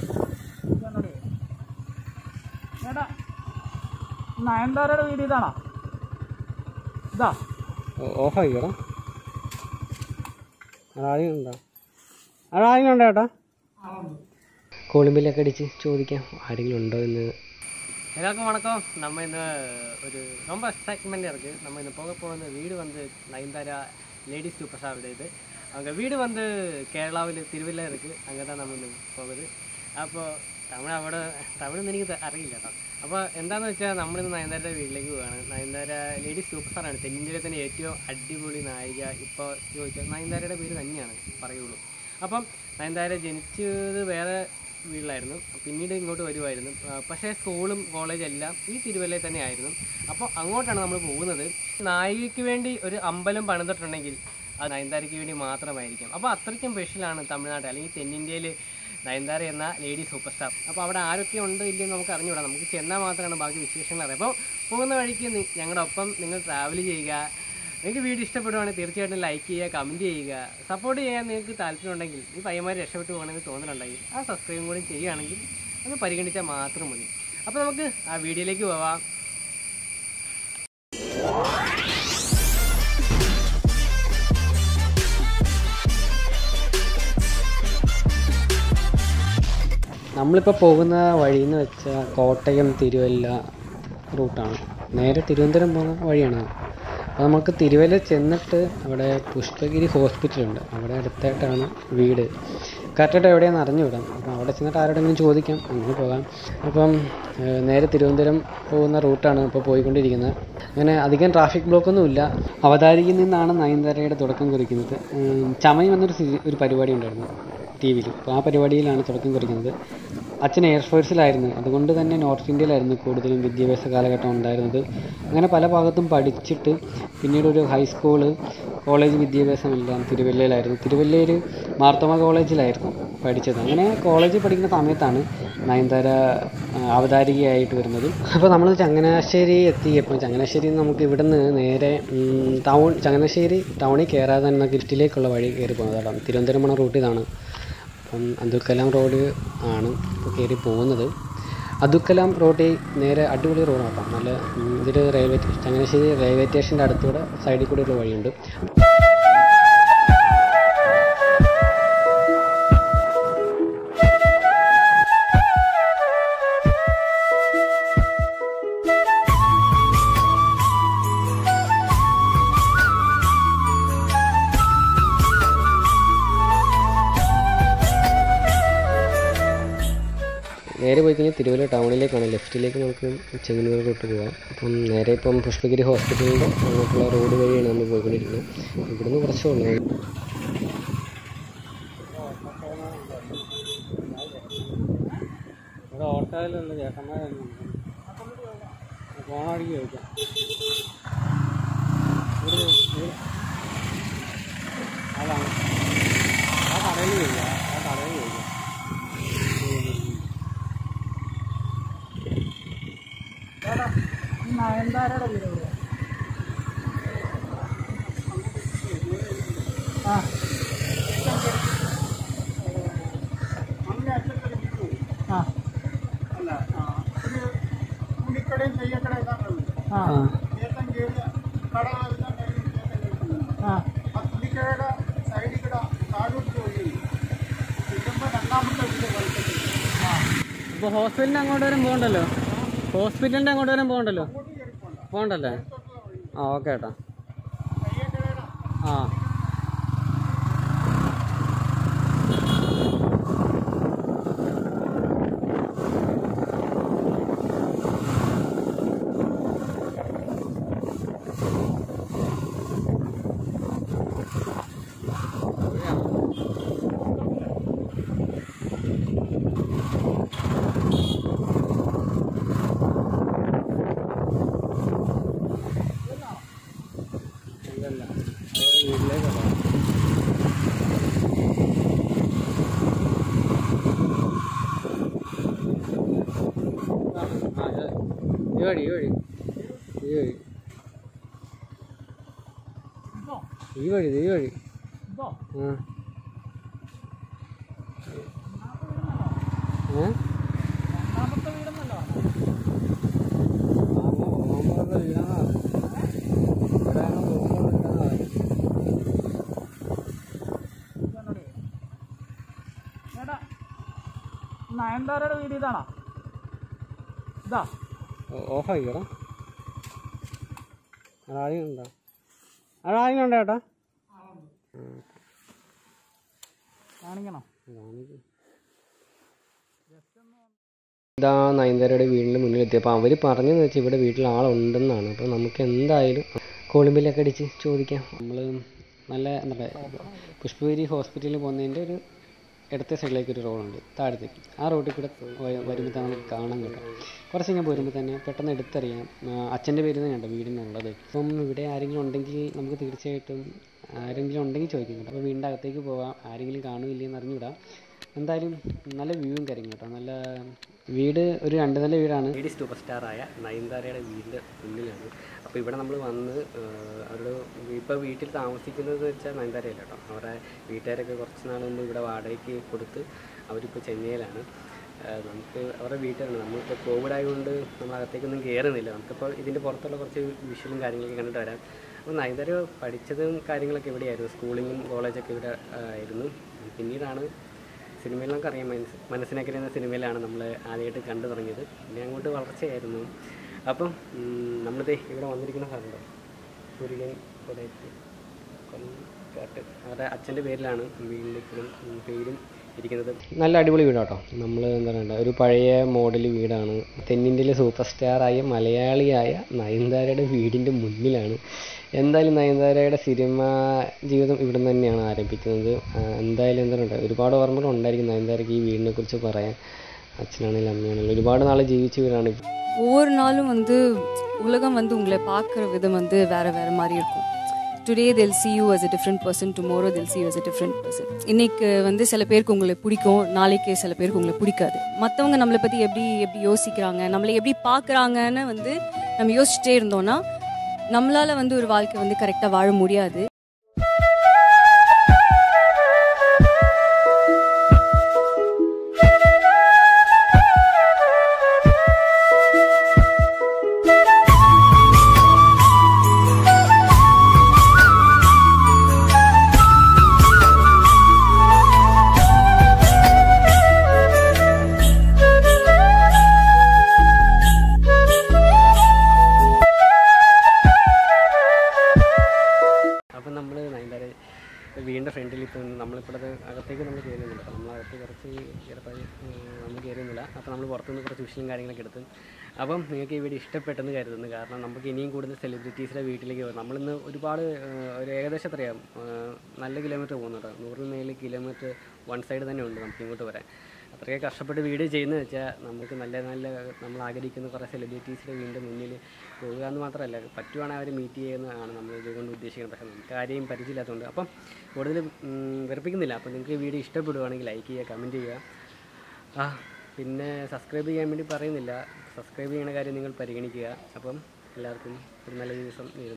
ഇതെന്നോട് ചേട്ടാ നയൻതാരയുടെ വീട് ഇതാണോ ഇതാ ഓഫാക്കിക്കടാ ആരെങ്കിലും ഉണ്ടോ അവിടെ ആരെങ്കിലും ഉണ്ടോ ചേട്ടാ കോളിമ്പിലൊക്കെ അടിച്ച് ചോദിക്കാം ആരെങ്കിലും ഉണ്ടോ എന്ന് எல்லாருக்கும் வணக்கம் நம்ம இந்த ஒரு ரொம்ப எக்ஸைட்மெண்ட் இருக்குது நம்ம இந்த போக போகிற வீடு வந்து நயன்தாரா லேடிஸ் சூப்பர் ஸ்டாருடையது அவங்க வீடு வந்து கேரளாவில் திருவிழா இருக்குது அங்கே தான் நம்ம ഇന്ന് പോകുന്നത് അപ്പോൾ തമിഴ് അവിടെ തമിഴ് എനിക്ക് ത- അറിയില്ല കേട്ടോ അപ്പോൾ എന്താണെന്ന് വെച്ചാൽ നമ്മളിന്ന് നയൻതാരയുടെ വീട്ടിലേക്ക് പോവുകയാണ് നയൻതാര ലേഡീസ് സൂപ്പർ സ്റ്റാറാണ് തെന്നിന്ത്യയിലെ തന്നെ ഏറ്റവും അടിപൊളി നായിക ഇപ്പോൾ ചോദിച്ചാൽ നയൻതാരയുടെ പേര് തന്നെയാണ് പറയുള്ളൂ അപ്പം നയൻതാര ജനിച്ചത് വേറെ വീട്ടിലായിരുന്നു പിന്നീട് ഇങ്ങോട്ട് വരുമായിരുന്നു ആ, പക്ഷേ സ്കൂളും കോളേജും എല്ലാം ഈ തിരുവല്ലയിൽ തന്നെ ആയിരുന്നു അപ്പോൾ അങ്ങോട്ടാണ് നമ്മൾ പോകുന്നത് നായികയ്ക്ക് വേണ്ടി ഒരു അമ്പലം പണിതിട്ടുണ്ടെങ്കിൽ അത് നയൻതാരയ്ക്ക് വേണ്ടി മാത്രമായിരിക്കും അപ്പോൾ അത്രയ്ക്കും സ്പെഷ്യലാണ് തമിഴ്നാട് അല്ലെങ്കിൽ തെന്നിന്ത്യയിൽ നയൻതാര എന്ന ലേഡി സൂപ്പർ സ്റ്റാർ അപ്പോൾ അവിടെ ആരൊക്കെ ഉണ്ട് ഇല്ലെന്ന് നമുക്ക് അറിഞ്ഞുകൂടാ നമുക്ക് ചെന്നാൽ മാത്രമാണ് ബാക്കി വിശേഷങ്ങൾ അറിയാം അപ്പോൾ പോകുന്ന വഴിക്ക് നി- ഞങ്ങളുടെ ഒപ്പം നിങ്ങൾ ട്രാവൽ ചെയ്യുക നിങ്ങൾക്ക് വീഡിയോ ഇഷ്ടപ്പെടുവാണെങ്കിൽ തീർച്ചയായിട്ടും ലൈക്ക് ചെയ്യുക കമൻറ്റ് ചെയ്യുക സപ്പോർട്ട് ചെയ്യാൻ നിങ്ങൾക്ക് താല്പര്യമുണ്ടെങ്കിൽ ഈ പയ്യന്മാർ രക്ഷപ്പെട്ടു പോകണമെന്ന് തോന്നുന്നുണ്ടെങ്കിൽ ആ സബ്സ്ക്രൈബും കൂടി ചെയ്യുകയാണെങ്കിൽ അത് പരിഗണിച്ചാൽ മാത്രം മതി അപ്പോൾ നമുക്ക് ആ വീഡിയോയിലേക്ക് പോവാം നമ്മളിപ്പോൾ പോകുന്ന വഴിയെന്ന് വെച്ചാൽ കോട്ടയം തിരുവല്ല റൂട്ടാണ് നേരെ തിരുവനന്തപുരം പോകുന്ന വഴിയാണ് അപ്പോൾ നമുക്ക് തിരുവല്ല ചെന്നിട്ട് അവിടെ പുഷ്പഗിരി ഹോസ്പിറ്റലുണ്ട് അവിടെ അടുത്തായിട്ടാണ് വീട് കറക്റ്റായിട്ട് എവിടെയാണെന്ന് അറിഞ്ഞുവിടാം അപ്പം അവിടെ ചെന്നിട്ട് ആരോടെങ്കിലും ചോദിക്കാം അങ്ങനെ പോകാം അപ്പം ഏഹ്, നേരെ തിരുവനന്തപുരം പോകുന്ന റൂട്ടാണ് ഇപ്പോൾ പോയിക്കൊണ്ടിരിക്കുന്നത് അങ്ങനെ അധികം ട്രാഫിക് ബ്ലോക്കൊന്നും ഇല്ല അവതാരികയിൽ നിന്നാണ് നയൻതാരയുടെ തുടക്കം കുറിക്കുന്നത് ഉം, ചമയം എന്നൊരു സീ- ഒരു പരിപാടി ഉണ്ടായിരുന്നു ടി വിയിൽ അപ്പോൾ ആ പരിപാടിയിലാണ് തുടക്കം കുറിക്കുന്നത് അച്ഛൻ എയർഫോഴ്സിലായിരുന്നു അതുകൊണ്ട് തന്നെ നോർത്ത് ഇന്ത്യയിലായിരുന്നു കൂടുതലും വിദ്യാഭ്യാസ കാലഘട്ടം ഉണ്ടായിരുന്നത് അങ്ങനെ പല ഭാഗത്തും പഠിച്ചിട്ട് പിന്നീട് ഒരു ഹൈസ്കൂള് കോളേജ് വിദ്യാഭ്യാസമെല്ലാം തിരുവല്ലയിലായിരുന്നു തിരുവല്ലയിൽ മാർത്തോമ കോളേജിലായിരുന്നു പഠിച്ചത് അങ്ങനെ കോളേജിൽ പഠിക്കുന്ന സമയത്താണ് നയൻതാര ആ, അവതാരികയായിട്ട് വരുന്നത് അപ്പോൾ നമ്മൾ ചങ്ങനാശ്ശേരി എത്തിയപ്പോൾ ചങ്ങനാശ്ശേരി നമുക്ക് ഇവിടുന്ന് നേരെ ഉം, ടൗൺ ചങ്ങനാശ്ശേരി ടൗണിൽ കയറാതെ തന്നെ ഗിഫ്റ്റിലേക്കുള്ള വഴി കയറി പോകുന്നത് കേട്ടോ തിരുവനന്തപുരം പോണ റൂട്ട് ഇതാണ് അപ്പം അബ്ദുൽ കലാം റോഡ് ആണ് ഇപ്പോൾ കയറി പോകുന്നത് അബ്ദുൽ കലാം റോഡിൽ നേരെ അടിപൊളി റോഡാണ് കേട്ടോ നല്ല ഉം, ഇതൊരു റെയിൽവേ ചങ്ങനാശ്ശേരി റെയിൽവേ സ്റ്റേഷൻ്റെ അടുത്തൂടെ സൈഡിൽ കൂടെ ഒരു വഴിയുണ്ട് നേരെ പോയി കഴിഞ്ഞാൽ തിരുവല്ല ടൗണിലേക്കാണ് ലെഫ്റ്റിലേക്ക് നമുക്ക് ചെങ്ങന്നൂർ റൂട്ട് പോകാം അപ്പം നേരെ ഇപ്പം പുഷ്പഗിരി ഹോസ്പിറ്റലിൻ്റെ അങ്ങോട്ടുള്ള റോഡ് വഴിയാണ് നമ്മൾ പോയിക്കൊണ്ടിരിക്കുന്നത് ഇവിടുന്ന് കുറച്ചേ ഉള്ളൂ ഇവിടെ ഓട്ടോയിലുള്ള ചേട്ടന്മാരൊന്നും ഫോണടിക്ക് ചോദിക്കാം അതാണ് ആ കടയിൽ ചോദിക്കാം ആ കടയിൽ ചോദിക്കാം ചേട്ടാ ഈ നയൻതാരയുടെ വീട് എവിടെയാ ആ ആ ആ ആ ആ ഇപ്പോൾ ഹോസ്പിറ്റലിൻ്റെ അങ്ങോട്ട് വരെ പോകണ്ടല്ലോ ഹോസ്പിറ്റലിൻ്റെ അങ്ങോട്ട് വരെ പോകണ്ടല്ലോ പോകണ്ടല്ലേ ആ ഓക്കെ ഏട്ടാ ആ ഇല്ലല്ല വീട്ടിലേക്കല്ല ആ ഇത് ഈ വഴി ഈ വഴി ഈ വഴി ഇതോ ഈ വഴി ഇത് ഈ വഴി ഇതോ ആ ഏ രണ്ടാമത്തെ വീടെന്നല്ലോ ഓമറുടെ വീടാണ് ഇവിടെയാണ് ഓമറുടെ വീടാണ് ഇതാണോടി? എടാ നയൻതാരയുടെ വീട് ഇതാണോ ഇതാ ഓഫാക്കിക്കടാ അതാദ്യം ഉണ്ടോ അതാദ്യം ഉണ്ടോ ചേട്ടാ കാണിക്കണം ഇതാ നയൻതാരയുടെ വീടിൻ്റെ മുന്നിലെത്തിയപ്പോൾ അവർ പറഞ്ഞതെന്ന് വെച്ചാൽ ഇവിടെ വീട്ടിൽ ആളുണ്ടെന്നാണ് അപ്പോൾ നമുക്ക് എന്തായാലും കോളിമ്പിലൊക്കെ അടിച്ച് ചോദിക്കാം നമ്മൾ നല്ല എന്താ പറയുക പുഷ്പഗിരി ഹോസ്പിറ്റലിൽ പോകുന്നതിൻ്റെ ഒരു ഇടത്തെ സൈഡിലേക്ക് ഒരു റോഡുണ്ട് താഴത്തേക്ക് ആ റോഡിൽ കൂടെ വ- വരുമ്പോൾ തന്നെ നമുക്ക് കാണാൻ കിട്ടും കുറച്ച് ഇങ്ങനെ പോരുമ്പോൾ തന്നെ പെട്ടെന്ന് എടുത്തറിയാം അച്ഛൻ്റെ പേര് തന്നെയുണ്ട് വീടിനുള്ളത് അപ്പം ഇവിടെ ആരെങ്കിലും ഉണ്ടെങ്കിൽ നമുക്ക് തീർച്ചയായിട്ടും ആരെങ്കിലും ഉണ്ടെങ്കിൽ ചോദിക്കും കേട്ടോ അപ്പോൾ വീടിൻ്റെ അകത്തേക്ക് പോവാം ആരെങ്കിലും കാണുമില്ലേ എന്ന് അറിഞ്ഞുകൂടാ എന്തായാലും നല്ല വ്യൂവും കാര്യങ്ങളും കേട്ടോ നല്ല വീട് ഒരു രണ്ട് നില വീടാണ് ലേഡി സൂപ്പർ സ്റ്റാറായ നയൻതാരയുടെ വീടിൻ്റെ മുന്നിലാണ് അപ്പോൾ ഇവിടെ നമ്മൾ വന്ന് ഏഹ്, അവരുടെ ഇപ്പോൾ വീട്ടിൽ താമസിക്കുന്നത് വെച്ചാൽ നയൻതാരയല്ല കേട്ടോ അവരുടെ വീട്ടുകാരൊക്കെ കുറച്ച് നാൾ മുമ്പ് ഇവിടെ വാടകയ്ക്ക് കൊടുത്ത് അവരിപ്പോൾ ചെന്നൈയിലാണ് ഏഹ്, നമുക്ക് അവരുടെ വീട്ടുകാരാണ് നമ്മളിപ്പോൾ കോവിഡ് ആയതുകൊണ്ട് നമ്മൾ അകത്തേക്കൊന്നും കയറുന്നില്ല നമുക്കിപ്പോൾ ഇതിൻ്റെ പുറത്തുള്ള കുറച്ച് വിഷ്വലും കാര്യങ്ങളൊക്കെ കണ്ടിട്ട് വരാം അപ്പോൾ നയൻതാര പഠിച്ചതും കാര്യങ്ങളൊക്കെ ഇവിടെയായിരുന്നു സ്കൂളിങ്ങും കോളേജൊക്കെ ഇവിടെ ആ, ആയിരുന്നു പിന്നീടാണ് സിനിമയിൽ നമുക്കറിയാം മനസ്സ് മനസ്സിനൊക്കെ എന്ന സിനിമയിലാണ് നമ്മൾ ആദ്യമായിട്ട് കണ്ടു തുടങ്ങിയത് പിന്നെ അങ്ങോട്ട് വളർച്ചയായിരുന്നു അപ്പം ഉം, നമ്മളിത് ഇവിടെ വന്നിരിക്കുന്ന സ്ഥലമുണ്ടോ കുര്യൻ കൊടേക്ക് കൊല്ലക്കാട്ട് അവരുടെ അച്ഛൻ്റെ പേരിലാണ് വീടിൻ്റെ പേരും ഇരിക്കുന്നത് നല്ല അടിപൊളി വീടാട്ടോ നമ്മൾ എന്താ പറയുക ഒരു പഴയ മോഡൽ വീടാണ് തെന്നിന്ത്യയിലെ സൂപ്പർ സ്റ്റാറായ മലയാളിയായ നയൻതാരയുടെ വീടിൻ്റെ മുന്നിലാണ് എന്തായാലും നയൻതാരയുടെ സിനിമ ജീവിതം ഇവിടെ നിന്ന് തന്നെയാണ് ആരംഭിക്കുന്നത് ആ, എന്തായാലും എന്താ പറയുക ഒരുപാട് ഓർമ്മകൾ ഉണ്ടായിരിക്കും നയൻതാരയ്ക്ക് ഈ വീടിനെ കുറിച്ച് പറയാൻ അച്ഛനാണെങ്കിലും അമ്മയാണെങ്കിലും ഒരുപാട് നാൾ ജീവിച്ച വീടാണ് ഇത്. ஒவ்வொரு நாளும் வந்து உலகம் வந்து உங்களை பார்க்குற விதம் வந்து வேற வேற மாதிரி இருக்கும் today tell see you as a different person tomorrow they'll see you as a different person இன்னைக்கு வந்து சில பேருக்கு உங்களை பிடிக்கும் நாளைக்கு சில பேருக்கு உங்களை பிடிக்காது மற்றவங்க நம்மளை பற்றி எப்படி எப்படி யோசிக்கிறாங்க நம்மளை எப்படி பார்க்குறாங்கன்னு வந்து நம்ம யோசிச்சுட்டே இருந்தோம்னா நம்மளால வந்து ஒரு வாழ்க்கை வந்து கரெக்டாக வாழ முடியாது അപ്പം നമ്മൾ നയൻതാര വീടിൻ്റെ ഫ്രണ്ടിൽ ഇപ്പം നമ്മളിപ്പോൾ അത് അകത്തേക്ക് നമ്മൾ കയറുന്നില്ല അപ്പോൾ നമ്മൾ അകത്ത് കുറച്ച് ചിലപ്പോൾ നമ്മൾ കയറുന്നില്ല അപ്പോൾ നമ്മൾ പുറത്തുനിന്ന് കുറച്ച് വിഷയം കാര്യങ്ങളൊക്കെ എടുത്ത് അപ്പം നിങ്ങൾക്ക് ഈ വീഡിയോ ഇഷ്ടപ്പെട്ടെന്ന് കരുതുന്നു കാരണം നമുക്ക് ഇനിയും കൂടുതൽ സെലിബ്രിറ്റീസിൻ്റെ വീട്ടിലേക്ക് വരും നമ്മളിന്ന് ഒരുപാട് ഏഹ്, ഒരു ഏകദേശം എത്രയാണ് ഏഹ്, നല്ല കിലോമീറ്റർ പോകുന്നുണ്ട് നൂറിന് മേല് കിലോമീറ്റർ വൺ സൈഡ് തന്നെ ഉണ്ട് നമുക്ക് ഇങ്ങോട്ട് വരാൻ അത്രയൊക്കെ കഷ്ടപ്പെട്ട് വീഡിയോ ചെയ്യുന്നത് വെച്ചാൽ നമുക്ക് നല്ല നല്ല നമ്മൾ ആഗ്രഹിക്കുന്ന കുറേ സെലിബ്രിറ്റീസിൻ്റെ വീടിൻ്റെ മുന്നിൽ പോകുക എന്ന് മാത്രമല്ല പറ്റുവാണെങ്കിൽ അവർ മീറ്റ് ചെയ്യുന്നതാണ് നമ്മൾ ഇതുകൊണ്ട് ഉദ്ദേശിക്കുന്നത് പക്ഷേ നമുക്ക് ആരെയും പരിചയമില്ലാത്തതുകൊണ്ട് അപ്പം കൂടുതൽ ഉം, വെറുപ്പിക്കുന്നില്ല അപ്പോൾ നിങ്ങൾക്ക് ഈ വീഡിയോ ഇഷ്ടപ്പെടുവാണെങ്കിൽ ലൈക്ക് ചെയ്യുക കമൻറ്റ് ചെയ്യുക ആ പിന്നെ സബ്സ്ക്രൈബ് ചെയ്യാൻ വേണ്ടി പറയുന്നില്ല സബ്സ്ക്രൈബ് ചെയ്യുന്ന കാര്യം നിങ്ങൾ പരിഗണിക്കുക അപ്പം എല്ലാവർക്കും ഒരു നല്ല ദിവസം നേരുന്നു